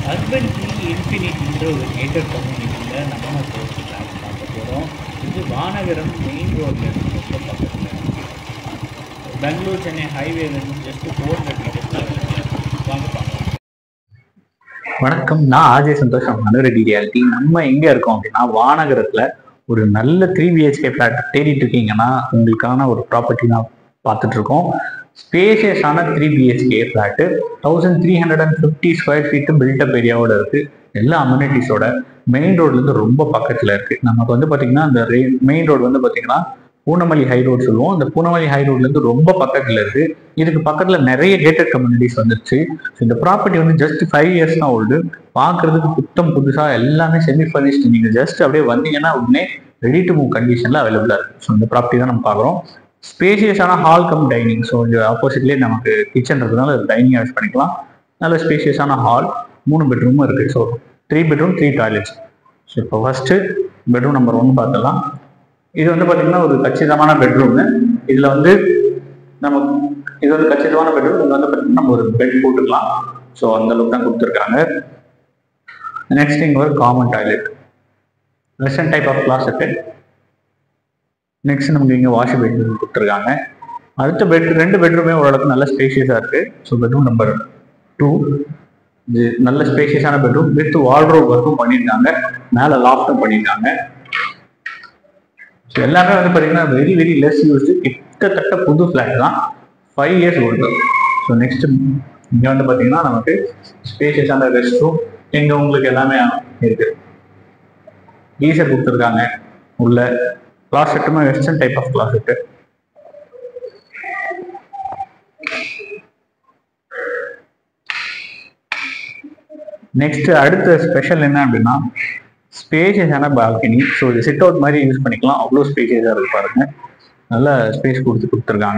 urban D இன்ஃபினிட்டின்ற ஒரு gated கம்யூனிட்டியில் நம்ம போஸ்ட் கிளாஸ் பார்க்க போகிறோம் இது வானகரம் மெயின் ரோட்ல இருந்து ரொம்ப பக்கத்தில் பெங்களூர் சென்னை ஹைவேலேருந்து ஜஸ்ட் ஃபோர் ஹண்ட்ரட் மீட்டர்ஸ் வாங்க பார்க்கலாம் வணக்கம் நான் ஆஜய் சந்தோஷம் மனோரெட்டி ரியாலிட்டி நம்ம எங்க இருக்கோம் அப்படின்னா வானகரத்துல ஒரு நல்ல த்ரீ பிஹெச்கே ஃபிளாட் தேடிட்டு இருக்கீங்கன்னா உங்களுக்கான ஒரு ப்ராப்பர்ட்டி தான் பார்த்துட்டு இருக்கோம் ஸ்பேஷியஸான three BHK flat thousand three hundred and fifty square feet built up ஏரியாவோட இருக்கு எல்லா அம்யூனிட்டிஸோட மெயின் ரோட்லேருந்து ரொம்ப பக்கத்தில் இருக்கு நமக்கு வந்து பார்த்தீங்கன்னா அந்த மெயின் ரோடு வந்து பார்த்தீங்கன்னா பூனமல்லி ஹை ரோடு சொல்லுவோம் அந்த பூனமல்லி ஹை ரோட்லேருந்து ரொம்ப பக்கத்தில் இருக்கு இதுக்கு பக்கத்தில் நிறைய கேட்டட் கம்யூனிட்டிஸ் வந்துருச்சு ஸோ இந்த ப்ராப்பர்ட்டி வந்து ஜஸ்ட் ஃபைவ் இயர்ஸ் தான் ஓல்டு பார்க்கறதுக்கு புத்தம் புதுசாக எல்லாமே செமி ஃபர்னிஷ்டு நீங்கள் ஜஸ்ட் அப்படியே வந்தீங்கன்னா உடனே ரெடி டு மூவ் கண்டிஷனில் அவைலபிளாக இருக்கு ஸோ இந்த ப்ராப்பர்ட்டி தான் நம்ம பார்க்குறோம் ஸ்பேஷியஸான ஹால் கம் டைனிங் ஸோ இந்த ஆப்போசிட்லேயே நமக்கு கிச்சன் இருக்கிறதுனால டைனிங் யூஸ் பண்ணிக்கலாம் நல்ல ஸ்பேஷியஸான ஹால் மூணு பெட்ரூமும் இருக்குது so three bedroom three toilets so இப்போ ஃபஸ்ட்டு பெட்ரூம் நம்பர் ஒன் பார்த்துடலாம் இது வந்து பார்த்தீங்கன்னா ஒரு கச்சிதமான பெட்ரூமு இதில் வந்து நம்ம இது வந்து கச்சிதமான பெட்ரூம் இதில் வந்து பார்த்தீங்கன்னா நம்ம ஒரு பெட் போட்டுக்கலாம் ஸோ அந்த அளவுக்கு தான் கொடுத்துருக்காங்க நெக்ஸ்ட் இங்கே ஒரு common toilet western type of closet next நமக்கு இங்கே வாஷ் பெட்ரூம் கொடுத்துருக்காங்க அடுத்த பெட் ரெண்டு பெட்ரூமே ஓரளவுக்கு நல்ல ஸ்பேஷியஸாக இருக்குது ஸோ பெட்ரூம் நம்பர் டூ இது நல்ல ஸ்பேஷியஸான பெட்ரூம் வித் வால்ட்ரோப் ஒர்க்கும் பண்ணியிருக்காங்க மேலே லாஃப்ட்டும் பண்ணியிருக்காங்க ஸோ எல்லாமே வந்து பார்த்தீங்கன்னா வெரி வெரி லெஸ் யூஸ்டு கிட்டத்தட்ட புது ஃப்ளாட் தான் five years old so next இங்கே வந்து பார்த்தீங்கன்னா நமக்கு ஸ்பேஷியஸான ரெஸ்ட் ரூம் இங்கே உங்களுக்கு எல்லாமே இருக்கு கீசர் கொடுத்துருக்காங்க உள்ள கிளாசெட்டுமே western type of closet next அடுத்த ஸ்பெஷல் என்ன அப்படின்னா ஸ்பேஷியஸான பால்கனி ஸோ இது சிட் அவுட் மாதிரி யூஸ் பண்ணிக்கலாம் அவ்வளோ ஸ்பேஷியஸாக இருக்கு பாருங்க நல்ல ஸ்பேஸ் கொடுத்து கொடுத்துருக்காங்க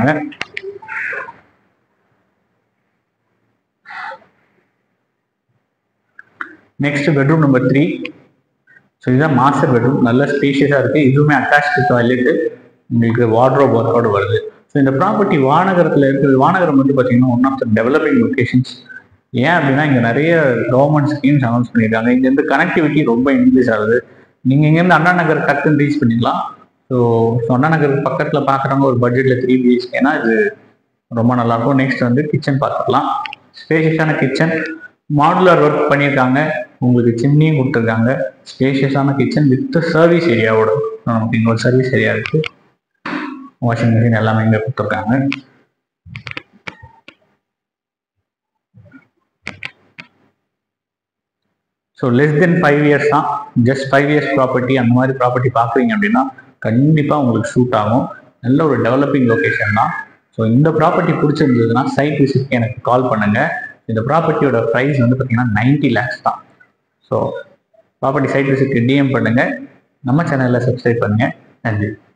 next bedroom number three so இதுதான் மாஸ்டர் பெட்ரூம் நல்ல ஸ்பேஷியஸாக இருக்குது இதுவுமே அட்டாச்சு டாய்லெட்டு உங்களுக்கு வார்ட்ரோப் ஒர்க்கோடு வருது ஸோ இந்த ப்ராப்பர்ட்டி வானகரத்தில் இருக்குது வானகரம் வந்து பார்த்தீங்கன்னா one of the developing locations ஏன் அப்படின்னா இங்கே நிறைய கவர்மெண்ட் ஸ்கீம்ஸ் அனௌன்ஸ் பண்ணியிருக்காங்க இங்கேருந்து கனெக்டிவிட்டி ரொம்ப இன்க்ரீஸ் ஆகுது நீங்கள் இங்கேருந்து அண்ணா நகர் டக்குன்னு ரீச் பண்ணிக்கலாம் ஸோ ஸோ அண்ணா நகர் பக்கத்தில் பார்க்குறவங்க ஒரு பட்ஜெட்டில் த்ரீ பிஹெச்கேனா இது ரொம்ப நல்லாயிருக்கும் நெக்ஸ்ட் வந்து கிச்சன் பார்த்துக்கலாம் ஸ்பேஷியஸான கிச்சன் மாடுலர் ஒர்க் பண்ணியிருக்காங்க உங்களுக்கு சிம்னியும் கொடுத்துருக்காங்க ஸ்பேஷியஸான கிச்சன் வித் சர்வீஸ் ஏரியாவோட நமக்கு இங்கே ஒரு சர்வீஸ் ஏரியா இருக்குது வாஷிங் மிஷின் எல்லாமே இங்கே கொடுத்துருக்காங்க so less then five years தான் ஜஸ்ட் ஃபைவ் இயர்ஸ் ப்ராப்பர்ட்டி அந்த மாதிரி ப்ராப்பர்ட்டி பார்க்குறீங்க அப்படின்னா கண்டிப்பாக உங்களுக்கு சூட் ஆகும் நல்ல ஒரு டெவலப்பிங் லொக்கேஷன் தான் ஸோ இந்த ப்ராப்பர்ட்டி பிடிச்சிருந்ததுன்னா சைட் விசிட் எனக்கு கால் பண்ணுங்க இந்த ப்ராப்பர்ட்டியோட ப்ரைஸ் வந்து பார்த்தீங்கன்னா நைன்டி லேக்ஸ் தான் ஸோ ப்ராப்பர்ட்டி சைட் விசிட்க்கு டிஎம் பண்ணுங்க நம்ம சேனலில் சப்ஸ்கிரைப் பண்ணுங்க நன்றி